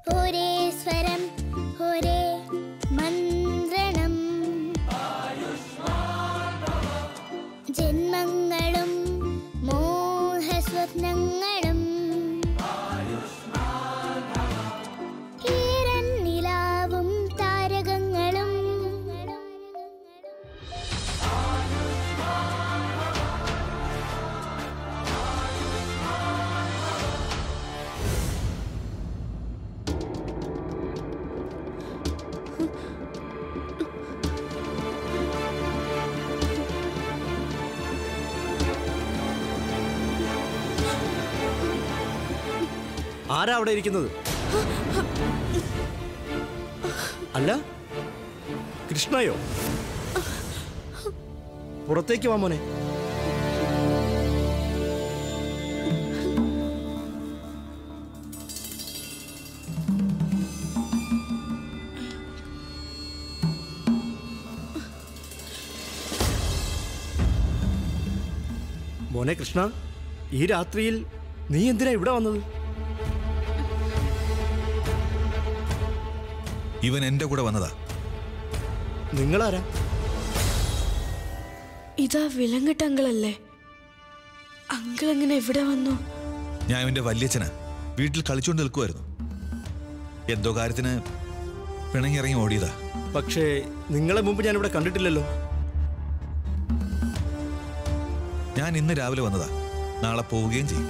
ഒരേ സ്വരം ഒരേ മന്ത്രണം ജന്മങ്ങളും മോഹസ്വപ്നങ്ങളും ഈരൻ നിലാവും താരകങ്ങളും ആരാ അവിടെ ഇരിക്കുന്നത് അല്ല കൃഷ്ണയോ പുറത്തേക്ക് വാ മോനെ മോനെ കൃഷ്ണ ഈ രാത്രിയിൽ നീ എന്തിനാ ഇവിടെ വന്നത് ഇവൻ എന്റെ കൂടെ വന്നതാ നിങ്ങളാരാ ഇതാ വിലങ്ങിട്ട അങ്കിളല്ലേ അങ്കിൾ എങ്ങനെ ഇവിടെ വന്നു ഞാൻ ഇവന്റെ വല്യച്ഛനാ വീട്ടിൽ കളിച്ചുകൊണ്ട് നിൽക്കുമായിരുന്നു എന്തോ കാര്യത്തിന് പിണങ്ങിയിറങ്ങി ഓടിയതാ പക്ഷേ നിങ്ങളെ മുമ്പ് ഞാൻ ഇവിടെ കണ്ടിട്ടില്ലല്ലോ ഞാൻ ഇന്ന് രാവിലെ വന്നതാ നാളെ പോവുകയും ചെയ്യും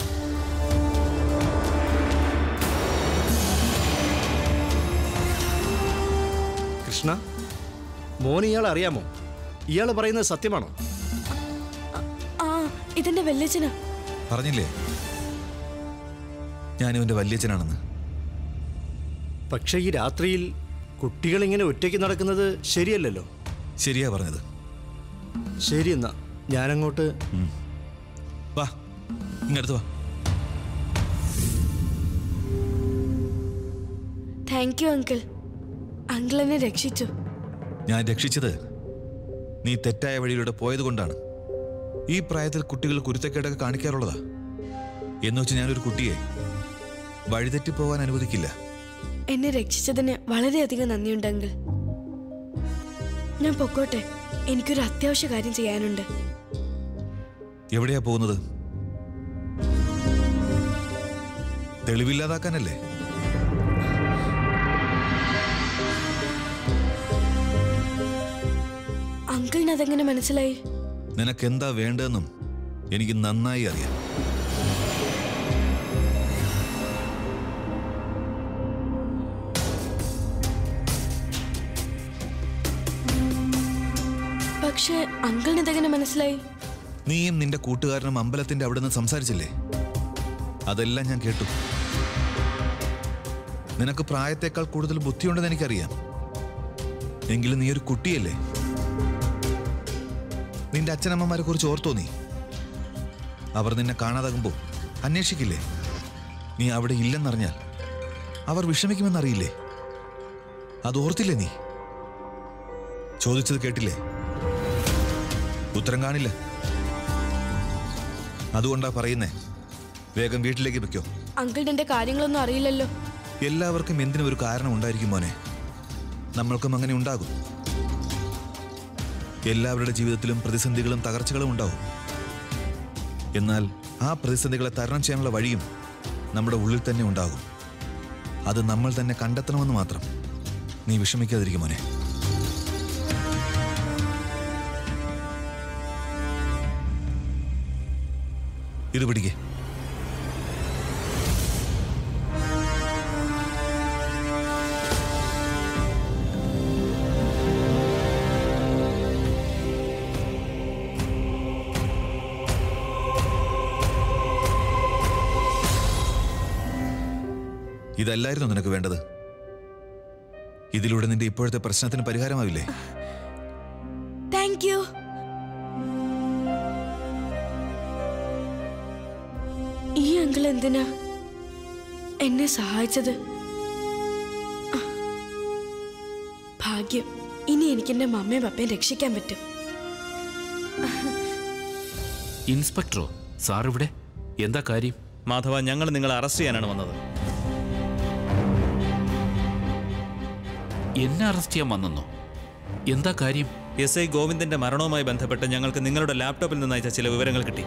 കൃഷ്ണ മോൻ ഇയാൾ അറിയാമോ ഇയാൾ പറയുന്നത് സത്യമാണോ ആ ഇതെന്റെ വല്യച്ഛനാ പറഞ്ഞില്ലേ ഞാൻ ഇവന്റെ വല്യച്ഛനാണെന്ന് പക്ഷേ ഈ രാത്രിയിൽ കുട്ടികൾ ഇങ്ങനെ ഒറ്റയ്ക്ക് നടക്കുന്നത് ശരിയല്ലല്ലോ ശരിയാ പറഞ്ഞത് ശരി എന്നാ ഞാനങ്ങോട്ട് വാ ഇങ്ങടുത്ത് വാ താങ്ക് യു അങ്കിൾ അങ്കിൾ എന്നെ രക്ഷിച്ചു ഞാൻ രക്ഷിച്ചത് നീ തെറ്റായ വഴിയിലൂടെ പോയത് കൊണ്ടാണ് ഈ പ്രായത്തിൽ കുട്ടികൾ കുരുത്തക്കേടൊക്കെ കാണിക്കാറുള്ളതാ എന്ന് വെച്ച് ഞാനൊരു കുട്ടിയെ വഴിതെറ്റി പോകാൻ അനുവദിക്കില്ല എന്നെ രക്ഷിച്ചതിന് വളരെയധികം നന്ദിയുണ്ട് അങ്കിൾ ഞാൻ പൊക്കോട്ടെ എനിക്കൊരു അത്യാവശ്യ കാര്യം ചെയ്യാനുണ്ട് എവിടെയാ പോകുന്നത് തെളിവില്ലാതാക്കാനല്ലേ അങ്കിളിന് അതെങ്ങനെ മനസ്സിലായി നിനക്കെന്താ വേണ്ടതെന്നും എനിക്ക് നന്നായി അറിയാം പക്ഷേ അങ്കിളിന് ഇതെങ്ങനെ മനസ്സിലായി നീയും നിന്റെ കൂട്ടുകാരനും അമ്പലത്തിന്റെ അവിടെ നിന്ന് സംസാരിച്ചില്ലേ അതെല്ലാം ഞാൻ കേട്ടു നിനക്ക് പ്രായത്തേക്കാൾ കൂടുതൽ ബുദ്ധിയുണ്ടെന്ന് എനിക്കറിയാം എങ്കിലും നീ ഒരു കുട്ടിയല്ലേ നിന്റെ അച്ഛനമ്മമാരെ കുറിച്ച് ഓർത്തോ നീ അവർ നിന്നെ കാണാതാകുമ്പോൾ അന്വേഷിക്കില്ലേ നീ അവിടെ ഇല്ലെന്നറിഞ്ഞാൽ അവർ വിഷമിക്കുമെന്നറിയില്ലേ അത് ഓർത്തില്ലേ നീ ചോദിച്ചത് കേട്ടില്ലേ ഉത്തരം കാണില്ല അതുകൊണ്ടാ പറയുന്നേ വേഗം വീട്ടിലേക്ക് വെക്കോ അങ്കിളിന് എന്റെ കാര്യങ്ങളൊന്നും അറിയില്ലല്ലോ എല്ലാവർക്കും എന്തിനും ഒരു കാരണം ഉണ്ടായിരിക്കും മോനെ നമ്മൾക്കും അങ്ങനെ ഉണ്ടാകും എല്ലാവരുടെ ജീവിതത്തിലും പ്രതിസന്ധികളും തകർച്ചകളും ഉണ്ടാവും എന്നാൽ ആ പ്രതിസന്ധികളെ തരണം ചെയ്യാനുള്ള വഴിയും നമ്മുടെ ഉള്ളിൽ തന്നെ ഉണ്ടാകും അത് നമ്മൾ തന്നെ കണ്ടെത്തണമെന്ന് മാത്രം നീ വിഷമിക്കാതിരിക്കും മോനെ ഇത് പിടിക്കേ ഇതല്ലായിരുന്നു നിനക്ക് വേണ്ടത് ഇതിലൂടെ നിന്റെ ഇപ്പോഴത്തെ പ്രശ്നത്തിന് പരിഹാരമാവില്ലേ താങ്ക് യു ഈ അങ്കിൾ എന്തിനാ എന്നെ സഹായിച്ചത് ഭാഗ്യം ഇനി എനിക്ക് എന്റെ മമ്മയും പപ്പയും രക്ഷിക്കാൻ പറ്റും ഇൻസ്പെക്ടറോ സാർ ഇവിടെ എന്താ കാര്യം മാധവ ഞങ്ങൾ നിങ്ങളെ അറസ്റ്റ് ചെയ്യാനാണ് വന്നത് എന്നെ അറസ്റ്റ് ചെയ്യാൻ വന്നെന്നോ എന്താ കാര്യം എസ് ഐ ഗോവിന്ദന്റെ മരണവുമായി ബന്ധപ്പെട്ട് ഞങ്ങൾക്ക് നിങ്ങളുടെ ലാപ്ടോപ്പിൽ നിന്ന് അയച്ച ചില വിവരങ്ങൾ കിട്ടി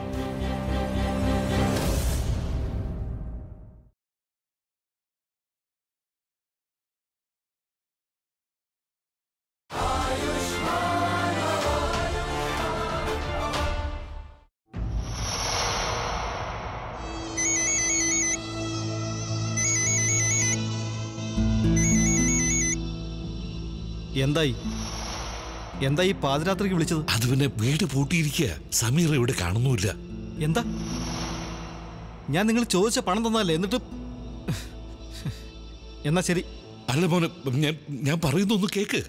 എന്തായി എന്തായി പാതിരാത്രിക്ക് വിളിച്ചത് അത് പിന്നെ വീട് പൂട്ടിയിരിക്കുക സമീർ ഇവിടെ കാണുന്നുമില്ല എന്താ ഞാൻ നിങ്ങൾ ചോദിച്ച പണം തന്നതല്ലേ എന്നിട്ട് എന്നാ ശരി അല്ല മോനെ ഞാൻ ഞാൻ പറയുന്നൊന്ന് കേക്ക്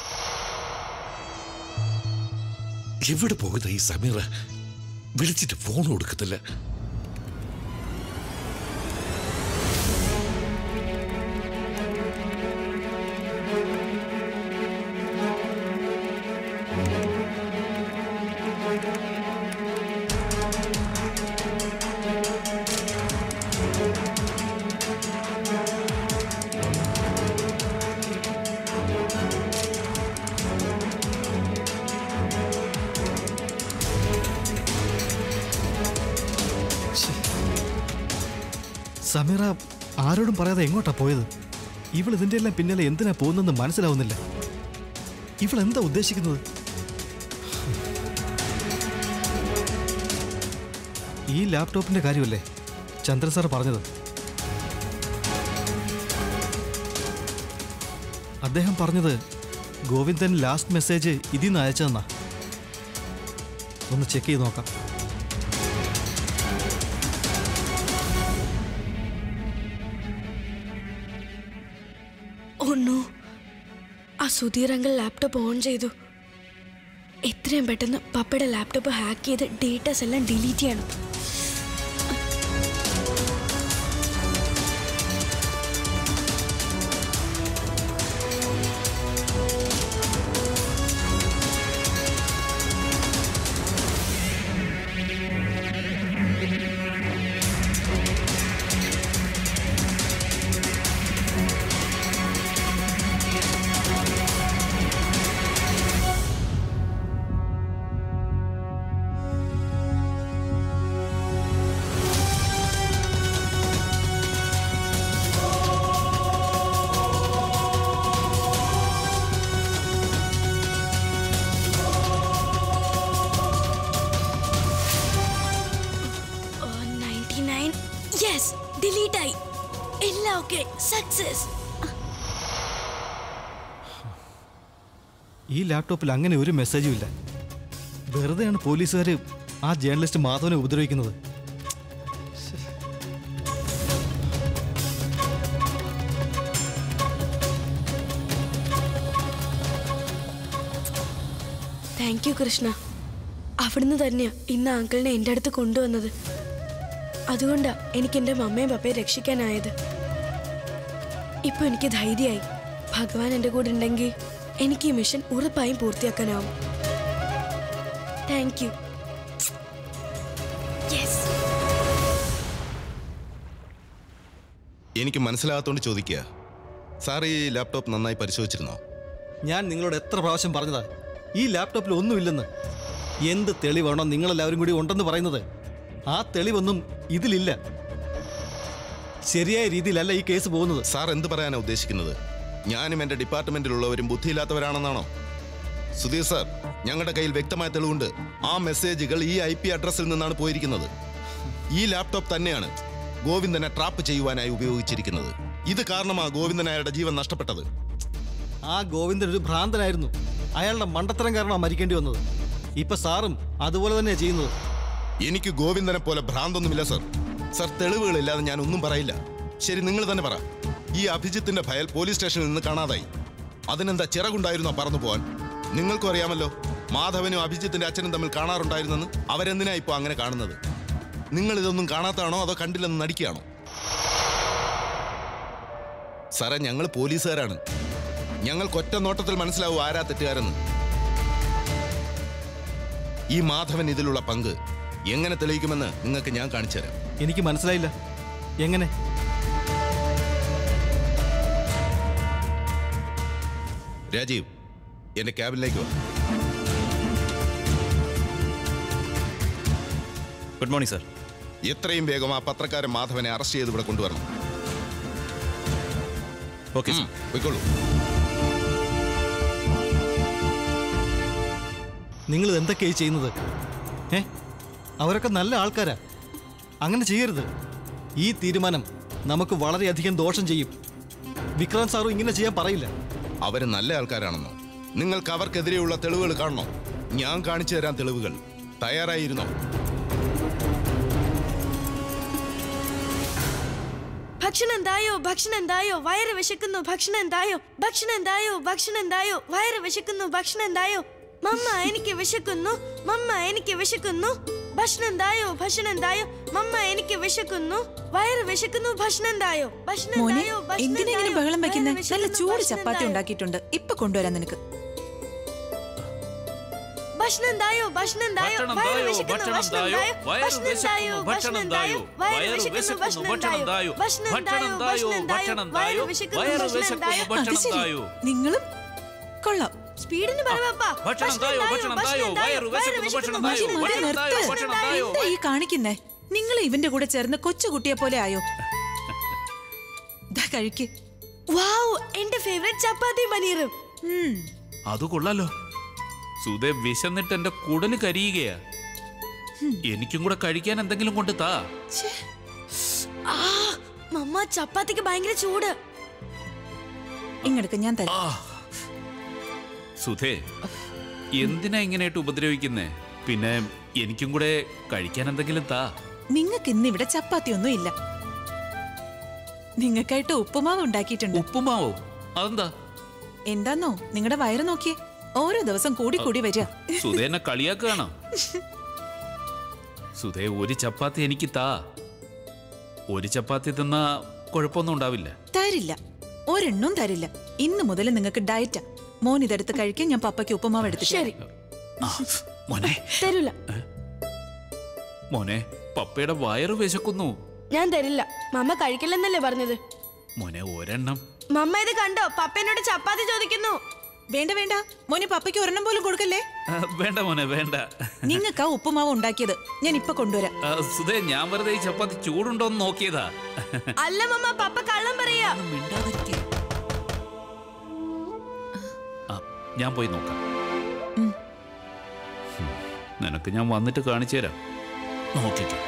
എവിടെ പോയത് ഈ സമീർ വിളിച്ചിട്ട് ഫോൺ കൊടുക്കത്തില്ല സമീറ ആരോടും പറയാതെ എങ്ങോട്ടാ പോയത് ഇവൾ ഇതിന്റെ എല്ലാം പിന്നാലെ എന്തിനാ പോകുന്നതെന്ന് മനസ്സിലാവുന്നില്ല ഇവൾ എന്താ ഉദ്ദേശിക്കുന്നത് ഈ ലാപ്ടോപ്പിന്റെ കാര്യമല്ലേ ചന്ദ്രൻ സാർ പറഞ്ഞത് അദ്ദേഹം പറഞ്ഞത് ഗോവിന്ദൻ ലാസ്റ്റ് മെസ്സേജ് ഇതിൽ നിന്ന് അയച്ചതെന്നാ ഒന്ന് ചെക്ക് ചെയ്ത് നോക്കാം ഒന്നു ആ സുധീർ അങ്കിൾ ലാപ്ടോപ്പ് ഓൺ ചെയ്തു എത്രയും പെട്ടെന്ന് പപ്പയുടെ ലാപ്ടോപ്പ് ഹാക്ക് ചെയ്ത് ഡേറ്റാസ് എല്ലാം ഡിലീറ്റ് ചെയ്യണം നയൻറ്റി നയൻ യെസ് ഡിലീറ്റ് ആയി എല്ലാം ഓക്കെ സക്സസ് ഈ ലാപ്ടോപ്പിൽ അങ്ങനെ ഒരു മെസ്സേജും ഇല്ല വെറുതെയാണ് പോലീസുകാർ ആ ജേർണലിസ്റ്റ് മാധവനെ ഉപദ്രവിക്കുന്നത് താങ്ക് യു കൃഷ്ണ അവിടുന്ന് തന്നെയാ ഇന്ന് അങ്കിളിനെ എൻ്റെ അടുത്ത് കൊണ്ടുവന്നത് അതുകൊണ്ടാ എനിക്ക് എൻ്റെ മമ്മയും പപ്പയും രക്ഷിക്കാനായത് ഇപ്പൊ എനിക്ക് ധൈര്യമായി ഭഗവാൻ എൻ്റെ കൂടെ ഉണ്ടെങ്കിൽ എനിക്ക് ഈ മിഷൻ ഉറപ്പായും പൂർത്തിയാക്കാനാവും താങ്ക് യു യെസ് എനിക്ക് മനസ്സിലാകാത്തോണ്ട് ചോദിക്കുക സാർ ഈ ലാപ്ടോപ്പ് നന്നായി പരിശോധിച്ചിരുന്നോ ഞാൻ നിങ്ങളോട് എത്ര പ്രാവശ്യം പറഞ്ഞതാ ഈ ലാപ്ടോപ്പിൽ ഒന്നുമില്ലെന്ന് എന്ത് തെളിവാണോ നിങ്ങളെല്ലാവരും കൂടി ഉണ്ടെന്ന് പറയുന്നത് ആ തെളിവൊന്നും ഇതിലില്ല ശരിയായ രീതിയിലല്ല ഈ കേസ് പോകുന്നത് സാർ എന്ത് പറയാനാ ഉദ്ദേശിക്കുന്നത് ഞാനും എൻ്റെ ഡിപ്പാർട്ട്മെന്റിലുള്ളവരും ബുദ്ധിയില്ലാത്തവരാണെന്നാണോ സുധീർ സാർ ഞങ്ങളുടെ കയ്യിൽ വ്യക്തമായ തെളിവുണ്ട് ആ മെസ്സേജുകൾ ഈ ഐ പി അഡ്രസ്സിൽ നിന്നാണ് പോയിരിക്കുന്നത് ഈ ലാപ്ടോപ്പ് തന്നെയാണ് ഗോവിന്ദനെ ട്രാപ്പ് ചെയ്യുവാനായി ഉപയോഗിച്ചിരിക്കുന്നത് ഇത് കാരണമാ ഗോവിന്ദൻ അയാളുടെ ജീവൻ നഷ്ടപ്പെട്ടത് ആ ഗോവിന്ദൻ ഒരു ഭ്രാന്തനായിരുന്നു അയാളുടെ മണ്ടത്തരം കാരണമാണ് മരിക്കേണ്ടി വന്നത് ഇപ്പൊ സാറും അതുപോലെ തന്നെയാണ് ചെയ്യുന്നത് എനിക്ക് ഗോവിന്ദനെ പോലെ ഭ്രാന്തൊന്നുമില്ല സർ സർ തെളിവുകളില്ലാതെ ഞാൻ ഒന്നും പറയില്ല ശരി നിങ്ങൾ തന്നെ പറ ഈ അഭിജിത്തിന്റെ ഫയൽ പോലീസ് സ്റ്റേഷനിൽ നിന്ന് കാണാതായി അതിനെന്താ ചിറകുണ്ടായിരുന്നോ പറന്നു പോവാൻ നിങ്ങൾക്കും അറിയാമല്ലോ മാധവനും അഭിജിത്തിന്റെ അച്ഛനും തമ്മിൽ കാണാറുണ്ടായിരുന്നെന്ന് അവരെന്തിനാ ഇപ്പോൾ അങ്ങനെ കാണുന്നത് നിങ്ങൾ ഇതൊന്നും കാണാത്താണോ അതോ കണ്ടില്ലെന്ന് നടിക്കുകയാണോ സാറേ ഞങ്ങൾ പോലീസുകാരാണ് ഞങ്ങൾക്ക് ഒറ്റ നോട്ടത്തിൽ മനസ്സിലാവും ആരാ തെറ്റുകാരെന്ന് ഈ മാധവൻ ഇതിലുള്ള പങ്ക് എങ്ങനെ തെളിയിക്കുമെന്ന് നിങ്ങൾക്ക് ഞാൻ കാണിച്ചു തരാം എനിക്ക് മനസ്സിലായില്ല എങ്ങനെ രാജീവ് എന്റെ ക്യാബിനിലേക്ക് വാ ഗുഡ് മോർണിംഗ് സാർ എത്രയും വേഗം ആ പത്രക്കാരൻ മാധവനെ അറസ്റ്റ് ചെയ്ത് ഇവിടെ കൊണ്ടുവരണം ഓക്കെ ഉം, പോയിക്കോളൂ നിങ്ങൾ എന്തൊക്കെയായി ചെയ്യുന്നത് ഏ അവരൊക്കെ നല്ല ആൾക്കാരാ അങ്ങനെ ചെയ്യരുത് ഈ തീരുമാനം നമുക്ക് വളരെയധികം ദോഷം ചെയ്യും വിക്രാന്ത് സാറും ഇങ്ങനെ ചെയ്യാൻ പറയില്ല അവര് നല്ല ആൾക്കാരാണെന്നോ നിങ്ങൾക്ക് അവർക്കെതിരെയുള്ള തെളിവുകൾ കാണണോ ഞാൻ കാണിച്ചു തരാൻ തെളിവുകൾ തയ്യാറായിരുന്നോ ഭക്ഷണം എന്തായോ ഭക്ഷണം എന്തായോ വയറ് വിശക്കുന്നു ഭക്ഷണം എന്തായോ ഭക്ഷണം എന്തായോ ഭക്ഷണം എന്തായോ വയറ് വിശക്കുന്നു ഭക്ഷണം എന്തായോ മമ്മ എനിക്ക് വിശക്കുന്നു മമ്മ എനിക്ക് വിശക്കുന്നു ഭക്ഷണം എന്തായോ ഭക്ഷണം എന്തായോ മമ്മ എനിക്ക് വിശക്കുന്നു വയറ് വിശക്കുന്നു ഭക്ഷണം എന്തായോ ഭക്ഷണം മോനെ എന്തായോ ഭക്ഷണം എന്തിനാ ഇങ്ങനെ എന്തായോ? ബഹളം വെക്കുന്നേ വയറ് നല്ല വിശക്കുന്നു, ചൂട് ഭക്ഷണം ചപ്പാത്തി എന്തായോ? ഉണ്ടാക്കിയിട്ടുണ്ട് ഇപ്പൊ കൊണ്ടുവരാൻ നിനക്ക് ഭക്ഷണം എന്തായോ ഭക്ഷണം എന്തായോ ഭക്ഷണം വയറ് എന്തായോ, വിശക്കുന്നു ഭക്ഷണം ഭക്ഷണം എന്തായോ, എന്തായോ വയറ് ഭക്ഷണം എന്തായോ വിശക്കുന്നു, ഭക്ഷണം എന്തായോ വയറ് വയറ് വിശക്കുന്നു വിശക്കുന്നു, ഭക്ഷണം ഭക്ഷണം എന്തായോ എന്തായോ, ഭക്ഷണം എന്തായോ ഭക്ഷണം ഭക്ഷണം എന്തായോ, എന്തായോ വയറ് വിശക്കുന്നു വയറ് ഭക്ഷണം വിശക്കുന്നു, എന്തായോ ഭക്ഷണം അത് ശരി എന്തായോ? നിങ്ങളും കൊള്ളാം സ്പീഡിന് പറവാപ്പാ ഭക്ഷണം എന്തായോ, ഭക്ഷണം എന്തായോ, വയറ് വിശക്കുന്നു, ഭക്ഷണം മതി എന്തായോ, മതി ഭക്ഷണം എന്തായോ, നിർത്ത് ഭക്ഷണം എന്തായോ? എന്താ ഈ കാണിക്കുന്നേ നിങ്ങൾ ഇവന്റെ കൂടെ ചേർന്ന് കൊച്ചുകുട്ടിയെ പോലെ ആയോ ദാ കഴിക്ക് വാവ് എന്റെ ഫേവറേറ്റ് ചപ്പാത്തി പനീറും ഉം. അത് കൊള്ളാലോ സുധേ വിശന്നിട്ട് എന്റെ കുടല് കരിയുകയാ എനിക്കും കൂടെ കഴിക്കാൻ എന്തെങ്കിലും കൊണ്ട് താ ഛേ, ആ മമ്മ ചപ്പാത്തിക്ക് ഭയങ്കര ചൂട് ഇങ്ങെടുക്ക് ഞാൻ തരാം ആ സുധേ എന്തിനാ ഇങ്ങനെയായിട്ട് ഉപദ്രവിക്കുന്നേ പിന്നെ എനിക്കും കൂടെ കഴിക്കാൻ എന്തെങ്കിലും താ നിങ്ങൾക്ക് ഇന്ന് ഇവിടെ ചപ്പാത്തി ഒന്നും ഇല്ല നിങ്ങൾക്കായിട്ട് ഉപ്പുമാവ് ഉണ്ടാക്കിയിട്ടുണ്ട് ഉപ്പുമാവോ അതെന്താ എന്താന്നോ നിങ്ങളുടെ വയറ് നോക്കിയേ ഓരോ ദിവസം കൂടി കൂടി വരിക സുധേ എന്നെ കളിയാക്കുകയാണോ സുധേ ഒരു ചപ്പാത്തി എനിക്ക് താ ഒരു ചപ്പാത്തി തിന്നാ കുഴപ്പമൊന്നും ഉണ്ടാവില്ല തരില്ല ഒരെണ്ണവും തരില്ല ഇന്ന് മുതൽ നിങ്ങൾക്ക് ഡയറ്റാ മോൻ ഇതെടുത്ത് കഴിക്കാൻ ഞാൻ പപ്പയ്ക്ക് ഉപ്പുമാവ് എടുത്തിട്ട് ശരി ആ, മോനെ തരൂല മോനെ പപ്പയുടെ വയറ് വിശക്കുന്നു ഞാൻ തരില്ല മമ്മ കഴിക്കില്ലെന്നല്ലേ പറഞ്ഞത് മോനെ ഒരെണ്ണം മമ്മ ഇത് കണ്ടോ പപ്പ എന്നോട് ചപ്പാത്തി ചോദിക്കുന്നു വേണ്ട വേണ്ട മോനെ പപ്പയ്ക്ക് ഒരെണ്ണം പോലും കൊടുക്കല്ലേ ആ, വേണ്ട മോനെ വേണ്ട നിങ്ങൾക്ക് ആ ഉപ്പുമാവ് ഉണ്ടാക്കിയത് ഞാൻ ഇപ്പൊ കൊണ്ടുവരാം ആ, സുധേ ഞാൻ വെറുതെ ഈ ചപ്പാത്തി ചൂടുണ്ടോന്ന് നോക്കിയതാ അല്ല മമ്മ പപ്പ കള്ളം പറയാ മിണ്ടാതിരിക്ക്. ആ, ഞാൻ പോയി നോക്കാം ഉം. ഉം, നിനക്ക് ഞാൻ വന്നിട്ട് കാണിച്ചു തരാം നോക്കിക്കോ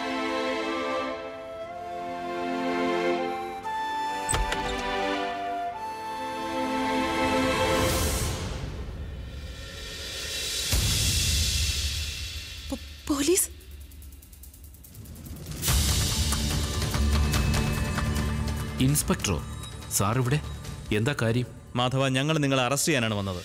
പോ- പോലീസ് ഇൻസ്പെക്ടറോ സാർ ഇവിടെ എന്താ കാര്യം മാധവ ഞങ്ങൾ നിങ്ങളെ അറസ്റ്റ് ചെയ്യാനാണ് വന്നത്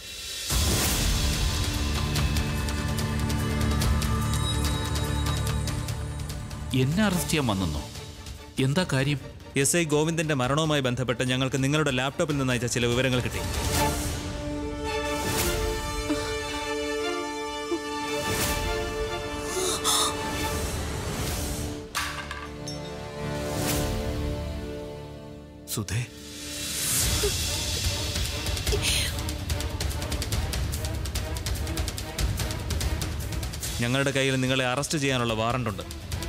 എന്നെ അറസ്റ്റ് ചെയ്യാൻ വന്നെന്നോ എന്താ കാര്യം എസ് ഐ ഗോവിന്ദന്റെ മരണവുമായി ബന്ധപ്പെട്ട് ഞങ്ങൾക്ക് നിങ്ങളുടെ ലാപ്ടോപ്പിൽ നിന്ന് അയച്ച ചില വിവരങ്ങൾ കിട്ടി സുധേ ഞങ്ങളുടെ കയ്യിൽ നിങ്ങളെ അറസ്റ്റ് ചെയ്യാനുള്ള വാറണ്ടുണ്ട്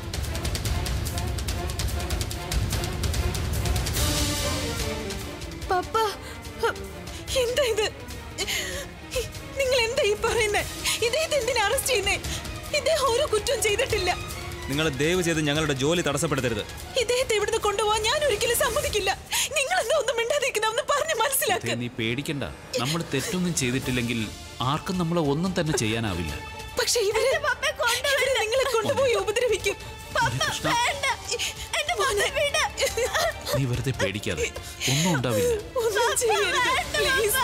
പപ്പ എന്താ ഇത് നിങ്ങൾ എന്താ ഈ പറയുന്നേ ഇദ്ദേഹത്തെ എന്തിനാ അറസ്റ്റ് ചെയ്യുന്നേ ഇദ്ദേഹം ഒരു കുറ്റവും ചെയ്തിട്ടില്ല നിങ്ങൾ ദയവ് ചെയ്ത് ഞങ്ങളുടെ ജോലി തടസ്സപ്പെടുത്തരുത് ഇദ്ദേഹത്തെ ഇവിടുന്ന് കൊണ്ടുപോകാൻ ഞാൻ ഒരിക്കലും സമ്മതിക്കില്ല നിങ്ങൾ എന്താ ഒന്നും മിണ്ടാതിരിക്കുന്ന ഒന്ന് പറഞ്ഞു മനസ്സിലാക്ക സുധേ, നീ പേടിക്കണ്ട നമ്മൾ തെറ്റൊന്നും ചെയ്തിട്ടില്ലെങ്കിൽ ആർക്കും നമ്മളെ ഒന്നും തന്നെ ചെയ്യാനാവില്ല പക്ഷെ ഇവര് ഇവര് നിങ്ങളെ കൊണ്ടുപോയി ഉപദ്രവിക്കും മോനെ കൃഷ്ണ എന്റെ മോനെ വിട്. നീ വെറുതെ പേടിക്കാതെ ഒന്നും ഉണ്ടാവില്ല ഒന്നും ചെയ്യരുത് പ്ലീസ്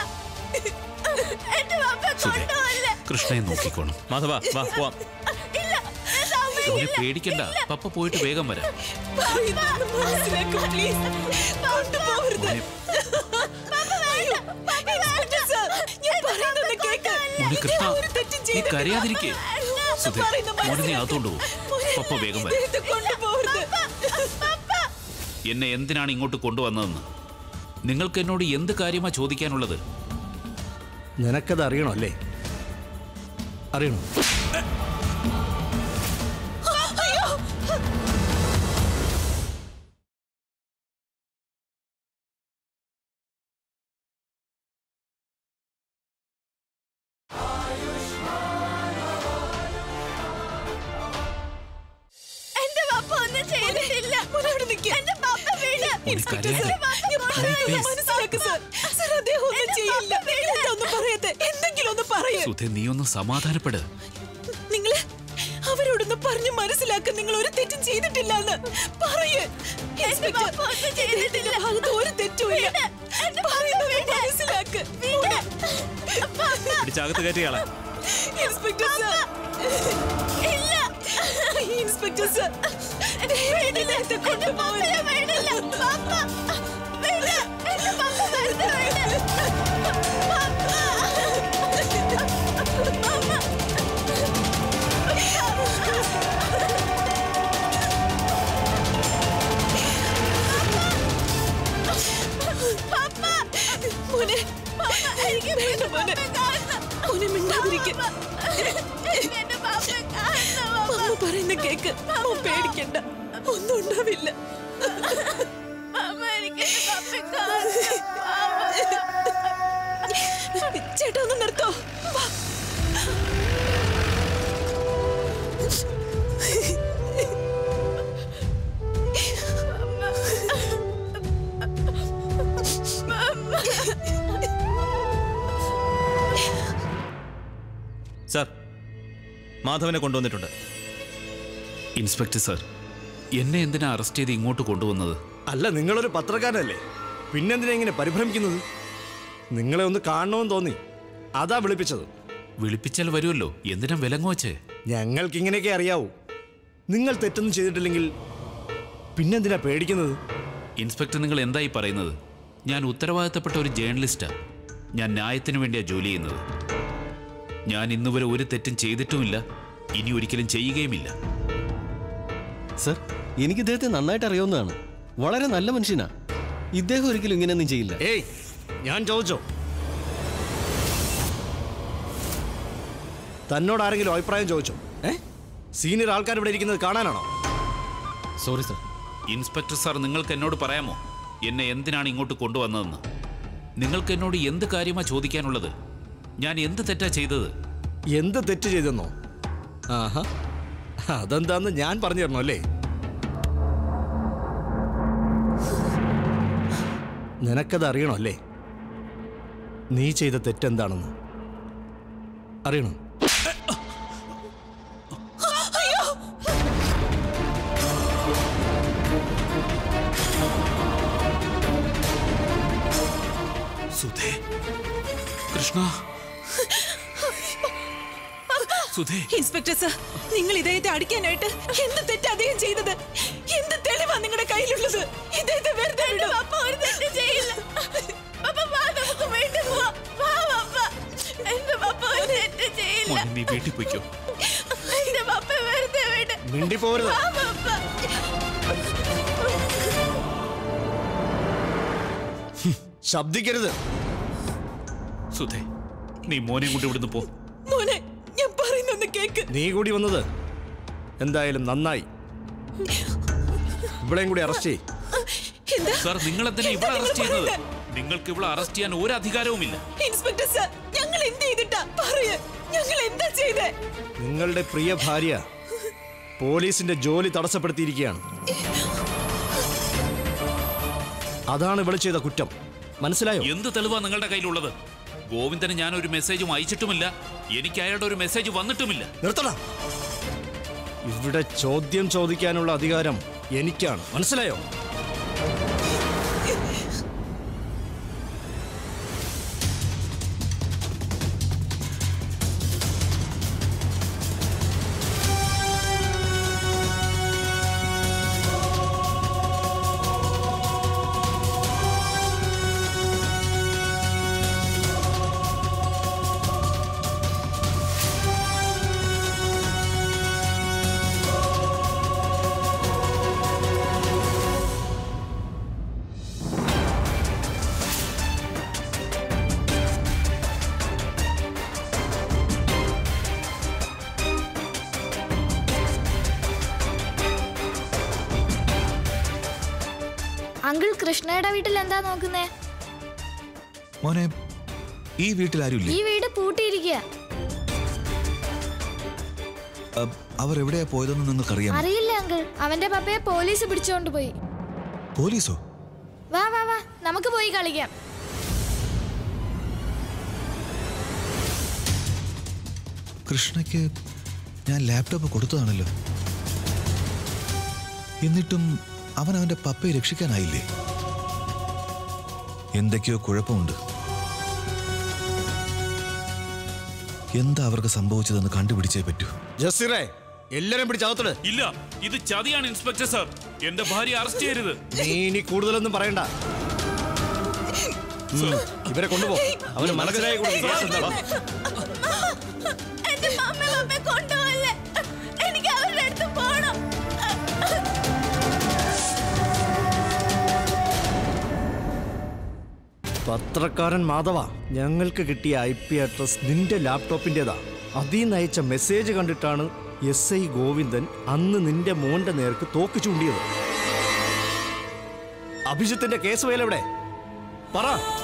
സുധേ കൃഷ്ണയെ നോക്കിക്കോണം മാധവ വാ പോവാം മോനെ പേടിക്കണ്ട പപ്പ പോയിട്ട് വേഗം വരാം പറയുന്നത് മനസ്സിലാക്കൂ പ്ലീസ് കൊണ്ടുപോകരുത് അയ്യോ, ഇൻസ്പെക്ടർ സാർ, ഞാൻ പറയുന്നത് കേക്ക്. മോനെ കൃഷ്ണ ഇദ്ദേഹം ഒരു തെറ്റും നീ ചെയ്തിട്ടില്ല. കരയാതിരിക്കേ ഞാൻ സുധേ പറയുന്നത് മോനെ നീ മനസ്സിലാക്കൂ. അകത്തോണ്ട് പോകും മോനെ, പപ്പ വേഗം വരാം ഇദ്ദേഹത്തെ കൊണ്ടുപോകരുത് എന്നെ എന്തിനാണ് ഇങ്ങോട്ട് കൊണ്ടുവന്നതെന്ന് നിങ്ങൾക്ക് എന്നോട് എന്ത് കാര്യമാ ചോദിക്കാനുള്ളത് നിനക്കത് അറിയണോ അല്ലേ അറിയണോ എന്റെ പപ്പ ഒന്നും ചെയ്തിട്ടില്ല എന്റെ പപ്പ വീട് ഇൻസ്പെക്ടർ സർ, ഞാൻ പറയുന്നത് മനസ്സിലാക്ക് സർ. സർ, അദ്ദേഹം ഒന്നും ചെയ്യില്ല. എന്താ ഒന്നും പറയാത്തെ? എന്തെങ്കിലും ഒന്ന് പറയ്. സുധേ നീ ഒന്ന് സമാധാനപ്പെട് നിങ്ങള് അവരോടൊന്ന് പറഞ്ഞ് മനസ്സിലാക്കാൻ നിങ്ങൾ ഒരു തെറ്റും ചെയ്തിട്ടില്ല എന്ന് പറയ് ഇൻസ്പെക്ടർ, ഇദ്ദേഹത്തിന്റെ ഭാഗത്ത് ഒരു തെറ്റുമില്ല പറയുന്നത് മനസ്സിലാക്ക് പിടിച്ചകത്ത് കയറ്റിയാളെ ഇൻസ്പെക്ടർ സർ ഇല്ല ഇൻസ്പെക്ടർ സർ ദയവായിട്ട് കൊണ്ടുപോകില്ല മോനെ എനിക്ക് വേണ്ട മോനെ മോനെ മിണ്ടാതിരിക്കും അമ്മ പറയുന്ന കേക്ക് അമ്മ പേടിക്കണ്ട ഒന്നും ഉണ്ടാവില്ല ചേട്ടാ ഒന്ന് നിർത്തോ വാ. സാർ മാധവനെ കൊണ്ടുവന്നിട്ടുണ്ട് ഇൻസ്പെക്ടർ സർ എന്നെ എന്തിനാ അറസ്റ്റ് ചെയ്ത് ഇങ്ങോട്ട് കൊണ്ടുവന്നത് അല്ല നിങ്ങളൊരു പത്രക്കാരനല്ലേ പിന്നെന്തിനാ ഇങ്ങനെ പരിഭ്രമിക്കുന്നത് നിങ്ങളെ ഒന്ന് കാണണമെന്ന് തോന്നി അതാ വിളിപ്പിച്ചത് വിളിപ്പിച്ചാൽ വരുമല്ലോ എന്തിനാ വിലങ്ങോച്ചേ ഞങ്ങൾക്ക് ഇങ്ങനെയൊക്കെ അറിയാവൂ നിങ്ങൾ തെറ്റൊന്നും ചെയ്തിട്ടില്ലെങ്കിൽ പിന്നെന്തിനാ പേടിക്കുന്നത് ഇൻസ്പെക്ടർ നിങ്ങൾ എന്തായി പറയുന്നത് ഞാൻ ഉത്തരവാദിത്തപ്പെട്ട ഒരു ജേർണലിസ്റ്റാ ഞാൻ ന്യായത്തിന് വേണ്ടിയാ ജോലി ചെയ്യുന്നത് ഞാൻ ഇന്നുവരെ ഒരു തെറ്റും ചെയ്തിട്ടുമില്ല ഇനി ഒരിക്കലും ചെയ്യുകയുമില്ല സർ എനിക്ക് ഇദ്ദേഹത്തെ നന്നായിട്ട് അറിയാവുന്നതാണ് വളരെ നല്ല മനുഷ്യനാ ഇദ്ദേഹം ഒരിക്കലും ഇങ്ങനെയൊന്നും ചെയ്യില്ല ഏയ് ഞാൻ ചോദിച്ചോ തന്നോട് ആരെങ്കിലും അഭിപ്രായം ചോദിച്ചോ ഏ സീനിയർ ആൾക്കാർ ഇവിടെ ഇരിക്കുന്നത് കാണാനാണോ സോറി സർ ഇൻസ്പെക്ടർ സാർ നിങ്ങൾക്ക് എന്നോട് പറയാമോ എന്നെ എന്തിനാണ് ഇങ്ങോട്ട് കൊണ്ടുവന്നതെന്ന് നിങ്ങൾക്ക് എന്നോട് എന്ത് കാര്യമാ ചോദിക്കാനുള്ളത് ഞാൻ എന്ത് തെറ്റാ ചെയ്തത് എന്ത് തെറ്റ് ചെയ്തെന്നോ ആഹാ അതെന്താന്ന് ഞാൻ പറഞ്ഞു തരണോ അല്ലേ നിനക്കത് അറിയണോ അല്ലേ നീ ചെയ്ത തെറ്റെന്താണെന്ന് അറിയണം സുധേ കൃഷ്ണ സുധേ ഇൻസ്പെക്ടർ സർ നിങ്ങൾ ഇദ്ദേഹത്തെ അടിക്കാനായിട്ട് എന്ത് തെറ്റ് അദ്ദേഹം ചെയ്തത് എന്ത് തെളിവാ നിങ്ങളുടെ കയ്യിലുള്ളത് ഇദ്ദേഹത്തെ വെറുതെ വിടൂ. ഒരു തെറ്റ് ചെയ്യില്ല പപ്പ വാ നമുക്ക് വീട്ടിൽ പോവാം വാ പപ്പ എന്റെ പപ്പ ഒരു തെറ്റ് ചെയ്യില്ല മോനെ നീ വീട്ടിൽ പോയിക്കോ എന്റെ പപ്പ വെറുതെ വിട് മിണ്ടി പോരുത് വാ പപ്പ ശബ്ദിക്കരുത് സുധേ നീ മോനെ കൊണ്ട് ഇവിടുന്ന് പോ മോനെ ഞാൻ പറയുന്നൊന്ന് കേക്ക് നീ കൂടി വന്നത് എന്തായാലും നന്നായി ഇവിടെയും കൂടി അറസ്റ്റ് ചെയ് എന്താ സാർ നിങ്ങൾ എന്തിനാ ഇവിടെ എന്താ അറസ്റ്റ് നിങ്ങൾ ചെയ്യുന്നത് നിങ്ങൾക്ക് ഇവിടെ അറസ്റ്റ് ചെയ്യാൻ ഒരു അധികാരവുമില്ല ഇൻസ്പെക്ടർ സർ ഞങ്ങൾ എന്ത് ചെയ്തിട്ടാ പറയ് ഞങ്ങൾ എന്താ ചെയ്തേ നിങ്ങളുടെ പ്രിയ ഭാര്യ പോലീസിന്റെ ജോലി തടസ്സപ്പെടുത്തിയിരിക്കുകയാണ് അതാണ് ഇവിടെ ചെയ്ത കുറ്റം മനസ്സിലായോ എന്ത് തെളിവാ നിങ്ങളുടെ കയ്യിലുള്ളത് ഗോവിന്ദന് ഞാൻ ഒരു മെസ്സേജും അയച്ചിട്ടുമില്ല എനിക്ക് അയാളുടെ ഒരു മെസ്സേജ് വന്നിട്ടുമില്ല നിർത്തടാ ഇവിടെ ചോദ്യം ചോദിക്കാനുള്ള അധികാരം എനിക്കാണ് മനസ്സിലായോ അങ്കിൾ കൃഷ്ണയുടെ വീട്ടിൽ എന്താ നോക്കുന്നേ മോനെ ഈ വീട്ടിൽ ആരുമില്ലേ ഈ വീട് പൂട്ടിയിരിക്കുക അ, അവർ എവിടെയാ പോയതെന്ന് നിങ്ങൾക്കറിയാം അറിയില്ല അങ്കിൾ അവന്റെ പപ്പയെ പോലീസ് പിടിച്ചോണ്ട് പോയി പോലീസോ വാ വാ വാ നമുക്ക് പോയി കളിക്കാം കൃഷ്ണയ്ക്ക് ഞാൻ ലാപ്ടോപ്പ് കൊടുത്തതാണല്ലോ എന്നിട്ടും അവൻ അവന്റെ പപ്പയെ രക്ഷിക്കാനായില്ലേ എന്തൊക്കെയോ കുഴപ്പമുണ്ട് എന്താ അവർക്ക് സംഭവിച്ചതെന്ന് കണ്ടുപിടിച്ചേ പറ്റൂ ജസീറേ എല്ലാരും പിടിച്ചകത്തോട് ഇല്ല ഇത് ചതിയാണ് ഇൻസ്പെക്ടർ സാർ എന്റെ ഭാര്യ അറസ്റ്റ് ചെയ്യരുത് നീ ഇനി കൂടുതലൊന്നും പറയണ്ട ഉം, ഇവരെ കൊണ്ടുപോ അവന് മനസ്സിലായി കൊടുക്കും കേസ് എന്താ? വാ. എന്റെ മമ്മ പപ്പ കൊണ്ടുപോകല്ലേ എനിക്ക് അവരുടെ അടുത്ത് പോണം പത്രക്കാരൻ മാധവ ഞങ്ങൾക്ക് കിട്ടിയ ഐ പി അഡ്രസ് നിന്റെ ലാപ്ടോപ്പിൻ്റെതാ അതിൽ നിന്ന് അയച്ച മെസ്സേജ് കണ്ടിട്ടാണ് എസ് ഐ ഗോവിന്ദൻ അന്ന് നിന്റെ മോന്റെ നേർക്ക് തോക്ക് ചൂണ്ടിയത് അഭിജിത്തിന്റെ കേസ് ഫയൽ എവിടെ പറ